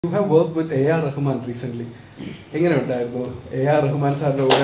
U have work with A R Rahman recent എങ്ങനെ ഉണ്ടായിരുന്നു A R Rahman സാറിന്റെ കൂടെ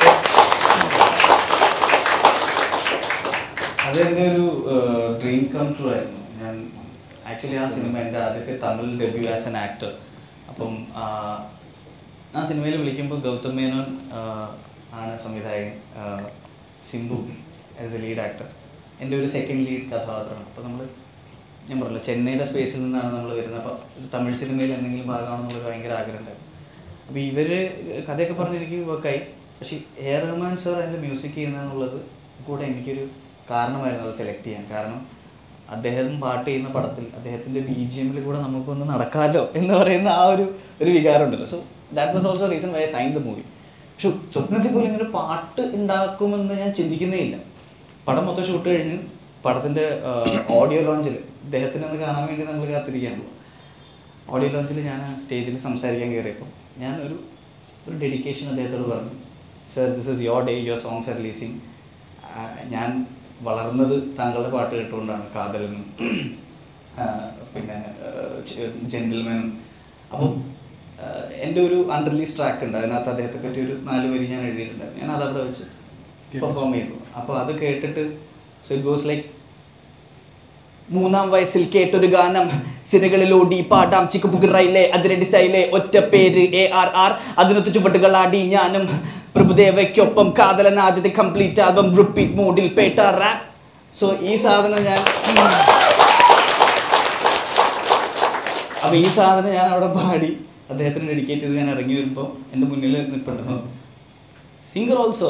അതെൻ്റെ ഒരു ഡ്രീം കം ട്രൂ ആയിരുന്നു ഞാൻ ആക്ച്വലി ആ സിനിമ എൻ്റെ ആദ്യത്തെ Tamil debut as an actor അപ്പം ആ, ആ സിനിമയിൽ വിളിക്കുമ്പോൾ ഗൗതം മേനോൻ ആ, ആണ് സംവിധായകൻ ആ, Simbu as a lead actor എൻ്റെ ഒരു സെക്കൻഡ് ലീഡ് കഥാപാത്രമാണ് അപ്പോൾ നമ്മൾ ഞാൻ പറഞ്ഞല്ലോ ചെന്നൈയുടെ സ്പേസിൽ നിന്നാണ് നമ്മൾ വരുന്നത് അപ്പോൾ ഒരു തമിഴ് സിനിമയിൽ എന്തെങ്കിലും ഭാഗമാണെന്നുള്ളൊരു ഭയങ്കര ആഗ്രഹം ഉണ്ടായിരുന്നു അപ്പോൾ ഇവർ കഥയൊക്കെ പറഞ്ഞ് എനിക്ക് വർക്കായി പക്ഷേ എ ആർ റഹ്മാൻ സാർ അതിൻ്റെ മ്യൂസിക് ചെയ്യുന്നതെന്നുള്ളത് കൂടെ എനിക്കൊരു കാരണമായിരുന്നു അത് സെലക്ട് ചെയ്യാൻ കാരണം അദ്ദേഹം പാട്ട് ചെയ്യുന്ന പടത്തിൽ അദ്ദേഹത്തിൻ്റെ ബി ജി എമ്മിൽ കൂടെ നമുക്കൊന്ന് നടക്കാമല്ലോ എന്ന് പറയുന്ന ആ ഒരു ഒരു വികാരം ഉണ്ടല്ലോ so that was also reason why sign the movie പക്ഷെ സ്വപ്നത്തിൽ പോലും ഇങ്ങനെ പാട്ട് ഉണ്ടാക്കുമെന്ന് ഞാൻ ചിന്തിക്കുന്നേ ഇല്ല പടം മൊത്തം ഷൂട്ട് കഴിഞ്ഞ് പടത്തിൻ്റെ ഓഡിയോ ലോഞ്ചിൽ ഇദ്ദേഹത്തിനെ ഒന്ന് കാണാൻ വേണ്ടി നമ്മൾ കാത്തിരിക്കുകയാണ് ഓഡിയോ ലോഞ്ചിൽ ഞാൻ സ്റ്റേജിൽ സംസാരിക്കാൻ കയറിയപ്പോൾ ഞാൻ ഒരു ഒരു ഡെഡിക്കേഷൻ അദ്ദേഹത്തോട് പറഞ്ഞു sir this is your day your songs are releasing ഞാൻ വളർന്നത് താങ്കളുടെ പാട്ട് കേട്ടുകൊണ്ടാണ് കാതലനും ആ, പിന്നെ ജെന്റിൽമാനും അപ്പം ആ, എൻ്റെ ഒരു അൺറിലീസ് ട്രാക്ക് ഉണ്ട് അതിനകത്ത് അദ്ദേഹത്തെ പറ്റി ഒരു നാല് വരി ഞാൻ എഴുതിയിട്ടുണ്ടായിരുന്നു ഞാൻ അത് അവിടെ വെച്ച് പെർഫോം ചെയ്തു അപ്പോൾ അത് കേട്ടിട്ട് സോ ഇറ്റ് ഗോസ് ലൈക്ക് മൂന്നാം വയസ്സിൽ കേട്ടൊരു ഗാനം സിരകളിൽ ഓടി പാടാം ചിക്കുപുകിറയിലെ അതിരടി സ്റ്റൈലെ ഒറ്റ പേര് എ ആർ ആർ അതിനൊത്ത് ചുവട്ടുകളാടി ഞാനും പ്രഭുദേവയ്ക്കൊപ്പം കാതലൻ ആദ്യത്തെ കംപ്ലീറ്റ് ആൽബം റിപ്പീറ്റ് മോഡിൽ പേട്ട റാപ്പ് സോ ഈ സാധനം ഞാൻ അപ്പൊ ഈ സാധനം ഞാൻ അവിടെ പാടി അദ്ദേഹത്തിന് ഡെഡിക്കേറ്റ് ചെയ്ത് ഞാൻ ഇറങ്ങി വരുമ്പോൾ എൻ്റെ മുന്നിൽ നിൽപ്പുണ്ട് സിംഗർ ഓൾസോ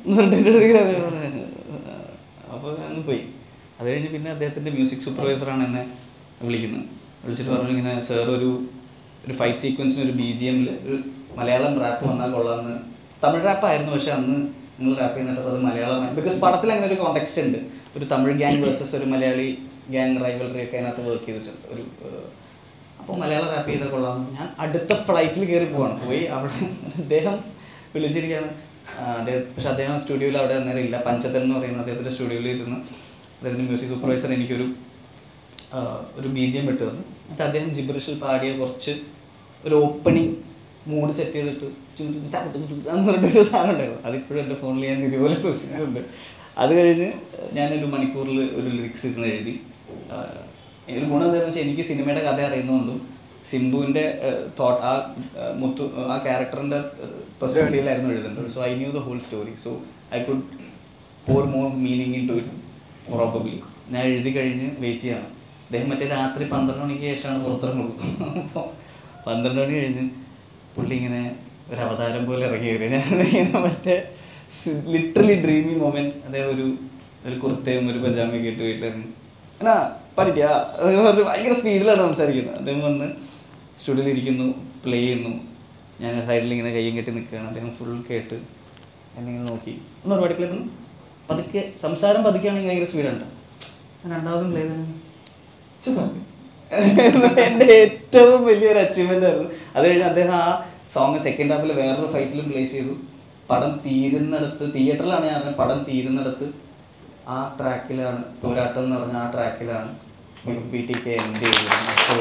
അപ്പോൾ ഞാൻ പോയി അത് കഴിഞ്ഞ് പിന്നെ അദ്ദേഹത്തിൻ്റെ മ്യൂസിക് സൂപ്പർവൈസറാണ് എന്നെ വിളിക്കുന്നത് വിളിച്ചിട്ട് പറഞ്ഞു ഇങ്ങനെ സാർ ഒരു ഒരു ഫൈറ്റ് സീക്വൻസിന് ഒരു ബി ജി എമ്മിൽ ഒരു മലയാളം റാപ്പ് വന്നാൽ കൊള്ളാമെന്ന് തമിഴ് റാപ്പായിരുന്നു പക്ഷെ അന്ന് നിങ്ങൾ റാപ്പ് ചെയ്യുന്നിട്ട് അത് മലയാളമായി ബിക്കോസ് പടത്തിൽ അങ്ങനെ ഒരു കോണ്ടെക്സ്റ്റ് ഉണ്ട് ഒരു തമിഴ് ഗ്യാങ് വേഴ്സസ് ഒരു മലയാളി ഗ്യാങ് റൈവലറി ഒക്കെ അതിനകത്ത് വർക്ക് ചെയ്തിട്ടുണ്ട് ഒരു ഏഹ്, അപ്പോൾ മലയാളം റാപ്പ് ചെയ്താൽ കൊള്ളാം ഞാൻ അടുത്ത ഫ്ലൈറ്റിൽ കയറി പോവാണ് പോയി അവിടെ അദ്ദേഹം വിളിച്ചിരിക്കുകയാണ് ആ, അദ്ദേഹം പക്ഷെ അദ്ദേഹം സ്റ്റുഡിയോയിൽ അവിടെ അന്നേരം ഇല്ല പഞ്ചതൻ എന്ന് പറയുന്ന അദ്ദേഹത്തിൻ്റെ സ്റ്റുഡിയോയിൽ ഇരുന്ന് അദ്ദേഹത്തിൻ്റെ മ്യൂസിക് സൂപ്പർവൈസർ എനിക്കൊരു ആ, ഒരു ബി ജി എം ഇട്ട് തന്നു എന്നിട്ട് അദ്ദേഹം ജിബ്രിഷിൽ പാടിയ കുറച്ച് ഒരു ഓപ്പണിങ് മൂഡ് സെറ്റ് ചെയ്തിട്ട് ചും ചും ചാ ചും ചും എന്ന് പറഞ്ഞിട്ടൊരു സാധനം ഉണ്ടായിരുന്നു അതിപ്പോഴും എൻ്റെ ഫോണിൽ ഞാൻ ഇതുപോലെ സൂക്ഷിച്ചിട്ടുണ്ട് അത് കഴിഞ്ഞ് ഞാനൊരു മണിക്കൂറിൽ ഒരു ലിറിക്സ് ഇരുന്ന് എഴുതി ആ, ഒരു ഗുണം എന്താണെന്ന് വെച്ചാൽ എനിക്ക് സിനിമയുടെ കഥ അറിയുന്നതുകൊണ്ടും സിംബുവിൻ്റെ തോട്ട് ആ ആ, മുത്തു ആ ക്യാരക്ടറിൻ്റെ പെർസ്പെക്റ്റീവിലായിരുന്നു എഴുതുന്നത് so I knew the whole story so I could pour more meaning into it probably ഞാൻ എഴുതി കഴിഞ്ഞ് വെയിറ്റ് ചെയ്യണം അദ്ദേഹം മറ്റേ രാത്രി പന്ത്രണ്ട് മണിക്ക് ശേഷമാണ് പുറത്തിറങ്ങുള്ളൂ അപ്പോൾ പന്ത്രണ്ട് മണി കഴിഞ്ഞ് പുള്ളി ഇങ്ങനെ ഒരു അവതാരം പോലെ ഇറങ്ങി വരും ഞാൻ ഇങ്ങനെ മറ്റേ ലിറ്ററലി ഡ്രീമി മൊമെൻറ്റ് അദ്ദേഹം ഒരു ഒരു കുർത്തയും ഒരു പജാമയൊക്കെ ഇട്ട് വീട്ടിലിറങ്ങി എന്നാ പഠിക്കാ ഭയങ്കര സ്പീഡിലാണ് സംസാരിക്കുന്നത് അദ്ദേഹം വന്ന് സ്റ്റുഡിയോയിൽ ഇരിക്കുന്നു പ്ലേ ചെയ്യുന്നു ഞാൻ സൈഡിൽ ഇങ്ങനെ കയ്യും കെട്ടി നിൽക്കുകയാണ് അദ്ദേഹം ഫുൾ കേട്ട് എന്നെ ഇങ്ങനെ നോക്കി ഒന്ന് ഒരുപാട് പ്ലേ ചെയ്യുന്നു പതുക്കെ സംസാരം പതുക്കെയാണെങ്കിൽ ഭയങ്കര സ്പീഡുണ്ട് രണ്ടാമതും പ്ലേ തന്നെ സൂപ്പർ എൻ്റെ ഏറ്റവും വലിയൊരു അച്ചീവ്മെൻ്റ് ആയിരുന്നു അത് കഴിഞ്ഞ് അദ്ദേഹം ആ സോങ് സെക്കൻഡ് ഹാഫിൽ വേറൊരു ഫൈറ്റിലും പ്ലേസ് ചെയ്തു പടം തീരുന്നിടത്ത് തിയേറ്ററിലാണ് ഞാൻ അറിഞ്ഞത് പടം തീരുന്നിടത്ത് ആ ട്രാക്കിലാണ് പോരാട്ടം എന്ന് പറഞ്ഞ ആ ട്രാക്കിലാണ് പി ടി കെ എൻഡ് ചെയ്തിരുന്നത് so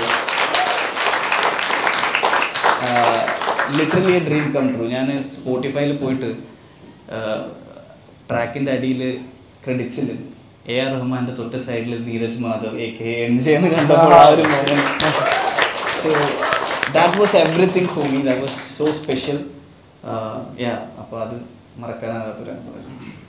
literally a dream come true ഞാൻ സ്പോട്ടിഫൈയിൽ പോയിട്ട് ട്രാക്കിൻ്റെ അടിയിൽ ക്രെഡിറ്റ്സിൽ എ ആർ റഹ്മാൻ്റെ തൊട്ട് സൈഡിൽ Neeraj Madhav A K N J എന്ന് കണ്ടപ്പോൾ ആ ഒരു moment so that was everything for me that was so special yeah അപ്പോൾ അത് മറക്കാനാകാത്തൊരു അനുഭവമായിരുന്നു